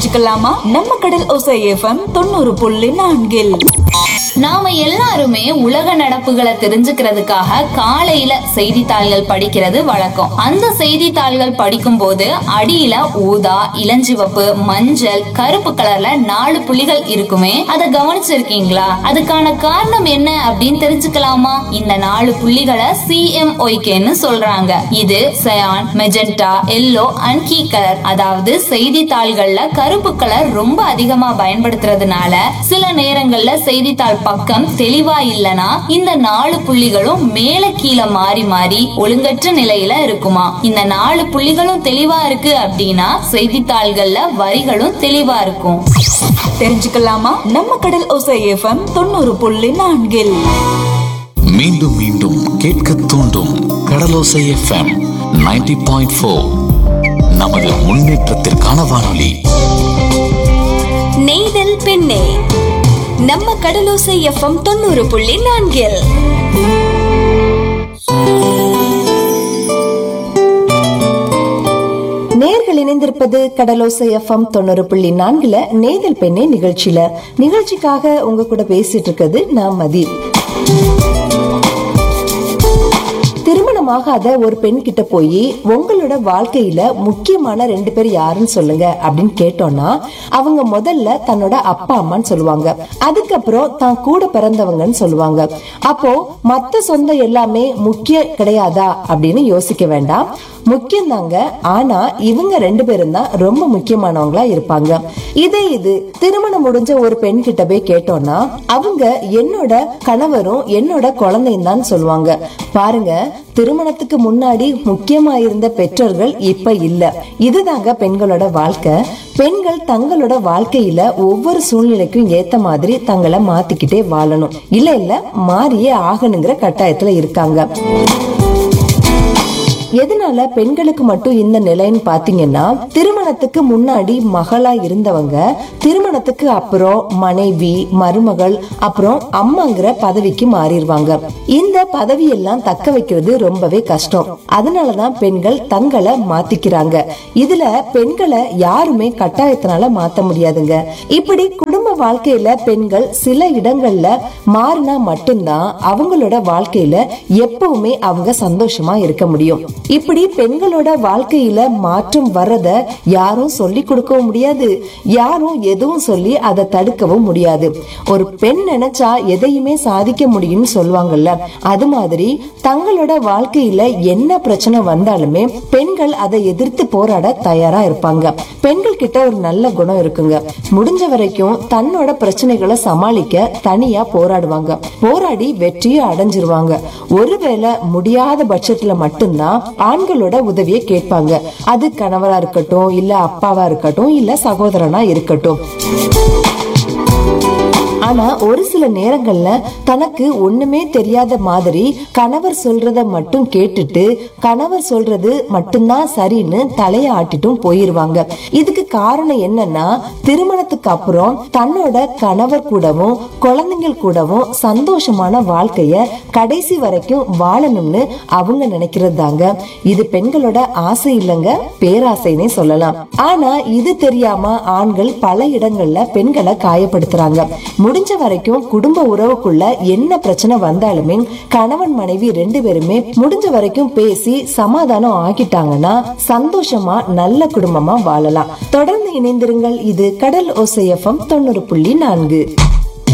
தெரிஞ்சுக்கலாமா நம்ம கடல் ஒசை எஃப்எம் தொண்ணூறு புள்ளி நான்கில் நாம எல்லாருமே உலக நடப்புகளை தெரிஞ்சுக்கிறதுக்காக காலையில செய்தித்தாள்கள் படிக்கிறது வழக்கம் அந்த செய்தித்தாள்கள் படிக்கும் போது அடியில ஊதா இளஞ்சிவப்பு மஞ்சள் கருப்பு கலர்ல நாலு புள்ளிகள் இருக்குமே அதை கவனிச்சிருக்கீங்களா அதுக்கான காரணம் என்ன அப்படின்னு தெரிஞ்சுக்கலாமா இந்த நாலு புள்ளிகளை சிஎம்ஒய்கேன்னு சொல்றாங்க இது cyan magenta yellow and key colour அதாவது செய்தித்தாள்கள்ல கருப்பு கலர் ரொம்ப அதிகமா பயன்படுத்துறதுனால சில நேரங்கள்ல செய்தித்தாள் பக்கம் தெளிவா இல்லனா இந்த நாலு புள்ளிகளும் மேல கீழே மாறி மாறி ஒழுங்கற்ற நிலையில இருக்குமா இந்த நாலு புள்ளிகளும் தெளிவா இருக்கு அப்படின்னா செய்தித்தாள்கள்ல வரிகளும் தெளிவா இருக்கும் தெரிஞ்சுக்கலாமா நம்ம கடல் ஒசை எஃப்எம் தொண்ணூறு புள்ளி நான்கில் மீண்டும் மீண்டும் கேட்க தூண்டும் கடலோசை எஃப்எம் 90.4 பாயிண்ட் ஃபோர் நமது முன்னேற்றத்திற்கான வானொலி நெய்தல் பெண்ணே நம்ம கடலோசை எஃப்எம் தொண்ணூறு புள்ளி நான்கில் நேர்கள் இணைந்திருப்பது கடலோசை எஃப்எம் தொண்ணூறு புள்ளி நான்குல நேதல் பெண்ணே நிகழ்ச்சியில நிகழ்ச்சிக்காக உங்க கூட பேசிட்டு இருக்கிறது நான் மதி திருமணமாகாத ஒரு பெண் கிட்ட போய் உங்களோட வாழ்க்கையில முக்கியமான ரெண்டு பேர் யாருன்னு சொல்லுங்க அப்படின்னு கேட்டோம்னா அவங்க முதல்ல தன்னோட அப்பா அம்மான்னு சொல்லுவாங்க அதுக்கப்புறம் தான் கூட பிறந்தவங்கன்னு சொல்லுவாங்க அப்போ மத்த சொந்தம் எல்லாமே முக்கியம் கிடையாதா அப்படின்னு யோசிக்க வேண்டாம் முக்கியம் தாங்க ஆனா இவங்க ரெண்டு பேரும் தான் ரொம்ப முக்கியமானவங்களா இருப்பாங்க இதே இது திருமணம் முடிஞ்ச ஒரு பெண் கிட்ட போய் கேட்டோம்னா அவங்க என்னோட கணவரும் என்னோட குழந்தையும் தான் சொல்லுவாங்க பாருங்க திருமணத்துக்கு முன்னாடி முக்கியமா இருந்த பெற்றோர்கள் இப்ப இல்ல இதுதாங்க பெண்களோட வாழ்க்கை பெண்கள் தங்களோட வாழ்க்கையில ஒவ்வொரு சூழ்நிலைக்கும் ஏத்த மாதிரி தங்களை மாத்திக்கிட்டே வாழணும் இல்ல இல்ல மாறியே ஆகணுங்கிற கட்டாயத்துல இருக்காங்க எதனால பெண்களுக்கு மட்டும் இந்த நிலைன்னு பாத்தீங்கன்னா திருமணத்துக்கு முன்னாடி மகளா இருந்தவங்க திருமணத்துக்கு அப்புறம் மனைவி மருமகள் அப்புறம் அம்மாங்கிற பதவிக்கு மாறிடுவாங்க இந்த பதவியெல்லாம் தக்க வைக்கிறது ரொம்பவே கஷ்டம் அதனாலதான் பெண்கள் தங்களை மாத்திக்கிறாங்க இதுல பெண்களை யாருமே கட்டாயத்தினால மாத்த முடியாதுங்க இப்படி குடும்ப வாழ்க்கையில பெண்கள் சில இடங்கள்ல மாறினா மட்டும்தான் அவங்களோட வாழ்க்கையில எப்பவுமே அவங்க சந்தோஷமா இருக்க முடியும் இப்படி பெண்களோட வாழ்க்கையில மாற்றம் வர்றத யாரும் சொல்லி கொடுக்கவும் முடியாது யாரும் எதுவும் சொல்லி அதை தடுக்கவும் முடியாது ஒரு பெண் நினைச்சா எதையுமே சாதிக்க முடியும்னு சொல்லுவாங்கல்ல அது மாதிரி தங்களோட வாழ்க்கையில என்ன பிரச்சனை வந்தாலுமே பெண்கள் அதை எதிர்த்து போராட தயாரா இருப்பாங்க பெண்கள் கிட்ட ஒரு நல்ல குணம் இருக்குங்க முடிஞ்ச வரைக்கும் தன்னோட பிரச்சனைகளை சமாளிக்க தனியா போராடுவாங்க போராடி வெற்றியை அடைஞ்சிருவாங்க ஒருவேளை முடியாத பட்சத்துல மட்டும்தான் ஆண்களோட உதவியை கேட்பாங்க அது கணவரா இருக்கட்டும் இல்ல அப்பாவா இருக்கட்டும் இல்ல சகோதரனா இருக்கட்டும் ஆனா ஒரு சில நேரங்கள்ல தனக்கு ஒண்ணுமே தெரியாத மாதிரி கணவர் சொல்றத மட்டும் கேட்டுட்டு கணவர் சொல்றது மட்டும்தான் சரின்னு தலைய ஆட்டிட்டும் போயிருவாங்க இதுக்கு காரணம் என்னன்னா திருமணத்துக்கு அப்புறம் தன்னோட கணவர் கூடவும் குழந்தைங்கள் கூடவும் சந்தோஷமான வாழ்க்கைய கடைசி வரைக்கும் வாழணும்னு அவங்க நினைக்கிறது தாங்க இது பெண்களோட ஆசை இல்லைங்க பேராசைன்னே சொல்லலாம் ஆனா இது தெரியாம ஆண்கள் பல இடங்கள்ல பெண்களை காயப்படுத்துறாங்க முடிஞ்ச வரைக்கும் குடும்ப உறவுக்குள்ள என்ன பிரச்சனை வந்தாலுமே கணவன் மனைவி ரெண்டு பேருமே முடிஞ்ச வரைக்கும் பேசி சமாதானம் ஆக்கிட்டாங்கன்னா சந்தோஷமா நல்ல குடும்பமா வாழலாம் தொடர்ந்து இணைந்திருங்கள் இது கடல் ஓசையஃபம் தொண்ணூறு புள்ளி நான்கு